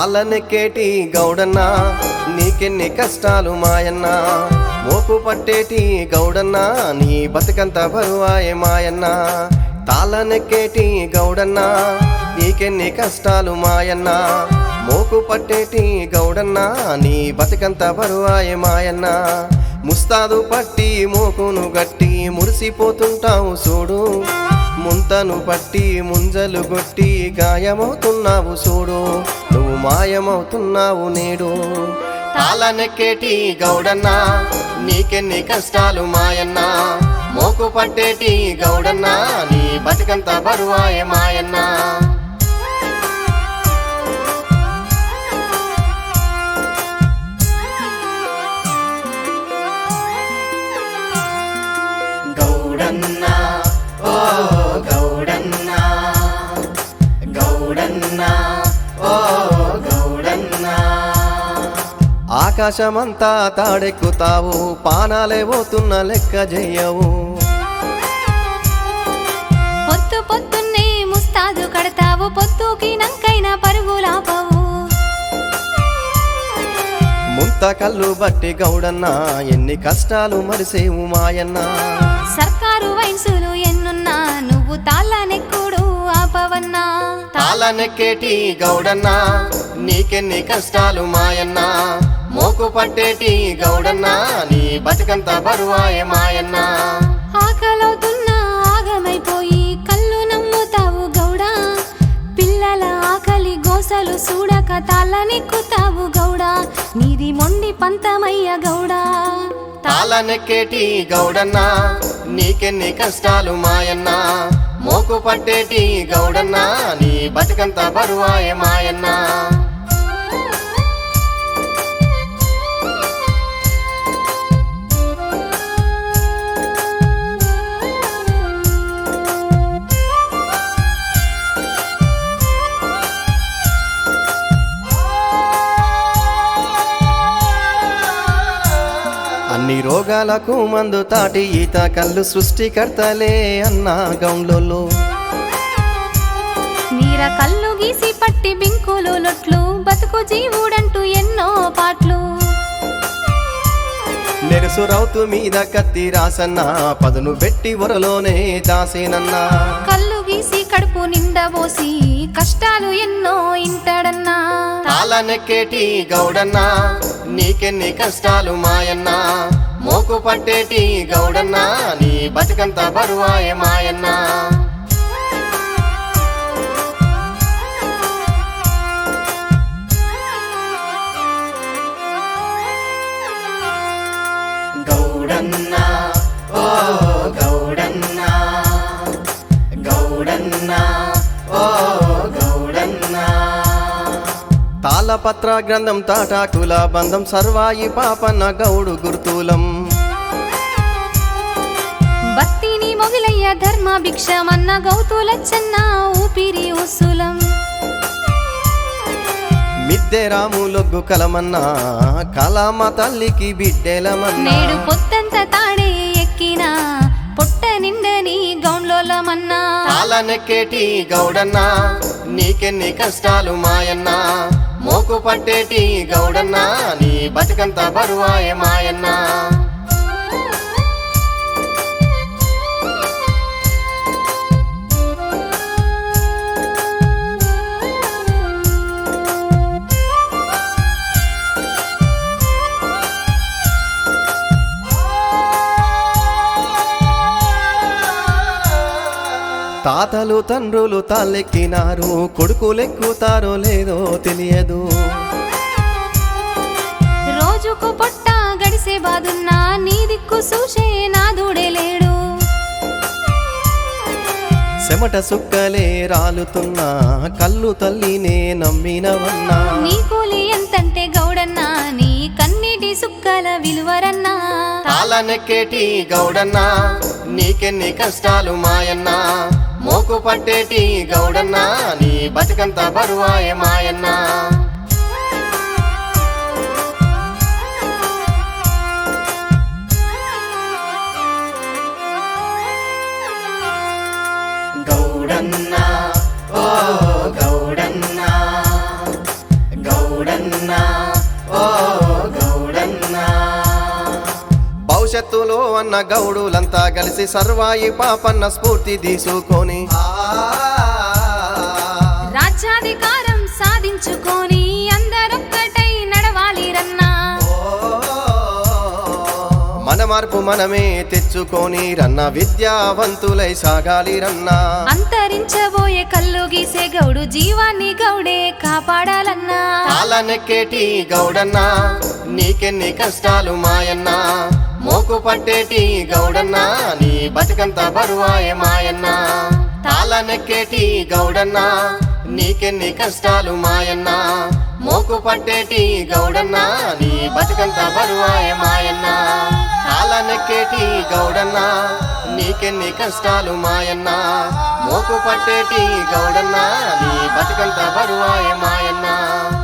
తాళ్ళనెక్కేటి గౌడన్న నీకెన్ని కష్టాలు మాయన్న మోపు పట్టేటి గౌడన్న నీ బతుకంత బరువాయే మాయన్న తాళ్ళనెక్కేటి గౌడన్న నీకెన్ని కష్టాలు మాయన్న మోకు పట్టేటి గౌడన్న నీ బతుకంత బరువాయే మాయన్న ముస్తాదు పట్టి మోకును గట్టి మురిసిపోతుంటావు చూడు ముంతను పట్టి ముంజలు కొట్టి గాయమవుతున్నావు చూడు నువ్వు మాయమవుతున్నావు నేడు తాళనెక్కేటి గౌడన్న నీకెన్ని కష్టాలు మాయన్న మోకు పట్టేటి గౌడన్న నీ బతుకంత బరువాయే మాయన్న గౌడన్న ఓ గౌడన్న గౌడన్న ఓ గౌడన్న ఆకాశమంతా తాడెక్కుతావు పానాలే పోతున్న లెక్క చెయ్యవు పొత్తు పొత్తున్నే ముస్తాదు కడతావు పొత్తుకి నంకైన పరుగులాపవు ముంత కళ్ళు బట్టి గౌడన్న ఎన్ని కష్టాలు మరిసేవు మాయన్న సర్కారు వయసులు ఎన్నున్నా నువ్వు తాళ్ళనెక్కుడు ఆపవన్నా తాళనెక్కేటి గౌడన్న నీకెన్ని కష్టాలు మాయన్న మోకు పట్టేటి గౌడన్న నీ బతుకంత బరువాయే మాయన్న ఆకలవుతున్నా ఆగమైపోయి కళ్ళు నమ్ముతావు గౌడా పిల్లల ఆకలి గోసలు చూడక తాళ్ళనెక్కుతావు గౌడా నీది మొండి పంతమయ్య గౌడా తాళనెక్కేటి గౌడన్న నీకెన్ని కష్టాలు మాయన్న మోకు పట్టేటి గౌడన్న నీ బతుకంత బరువాయే మాయన్న అన్ని రోగాలకు మందు తాటి ఈత కళ్ళు సృష్టికర్తలే అన్నా గౌండ్లో నీర కళ్ళు గీసి పట్టి బింకులు లొట్లు బతుకు జీవుడంటూ ఎన్నో పాటలు నెరుసు రౌతు మీద కత్తి రాసన్న పదును పెట్టి ఒరలోనే దాసేనన్నా కళ్ళు గీసి కడుపు నిండబోసి కష్టాలు ఎన్నో ఇంటాడన్నా తాళనెక్కేటి గౌడన్న నీకెన్ని కష్టాలు మాయన్న మోకు పట్టేటి గౌడన్న నీ బతుకంత బరువాయే మాయన్న గౌడన్న ఓ గౌడన్న గౌడన్న ఓ గౌడన్న తాళపత్ర గ్రంథం తాటాకుల బంధం సర్వాయి పాపన్న గౌడు గుర్తులం భక్తిని మొగిలయ్య ధర్మ భిక్షమన్న గౌతులచ్చన్న ఊపిరి ఉసులం మిద్దె రాములొగ్గు కలమన్నా కలమ తల్లికి బిడ్డెలమన్నా నేడు పొత్తంత తాడే ఎక్కిన పొట్ట నిండని గౌండ్లోలమన్నా తాళనెక్కేటి గౌడన్న నీకెన్ని కష్టాలు మాయన్న మోకు పట్టేటి గౌడన్న నీ బతుకంత బరువాయే మాయన్న తాతలు తండ్రులు తాళ్ళెక్కినారు కొడుకులెక్కుతారో లేదో తెలియదు రోజుకు పొట్ట గడిసే బాదున్నా నీ దిక్కు చూసే నాదుడే లేడు చెమట సుక్కలే రాలుతున్నా కళ్ళు తల్లినే నమ్మినవన్నా నీ కూలి ఎంతంటే గౌడన్నా నీ కన్నీటి సుక్కల విలువరన్నా తాళనెక్కేటి గౌడన్న నీకెన్ని కష్టాలు మాయన్న మోకు పట్టేటి గౌడన్న నీ బతుకంత బరువాయే మాయన్న గౌడన్న ఓ గౌడన్న గౌడన్న అన్న గౌడులంతా కలిసి సర్వాయి పాపన్న స్ఫూర్తి తీసుకొని రాజ్యాధికారం సాధించుకొని అందరొక్కటై నడవాలి రన్నా మన మార్పు మనమే తెచ్చుకొని రన్న విద్యావంతులై సాగాలి రన్నా అంతరించబోయే కళ్ళు గీసే గౌడు జీవాన్ని గౌడే కాపాడాలన్నా కాలనెక్కేటి గౌడన్నా నీకెన్ని కష్టాలు మాయన్నా మోకు పట్టేటి గౌడన్నా నీ బతుకంత బరువాయే మాయన్నా తాళనెక్కేటి గౌడన్నా నీకెన్ని కష్టాలు మాయన్నా మోకు పట్టేటి గౌడన్నా నీ బతుకంత బరువాయే మాయన్నా తాళనెక్కేటి గౌడన్నా నీకెన్ని కష్టాలు మాయన్నా మోకు పట్టేటి గౌడన్నా నీ బతుకంత బరువాయే మాయన్నా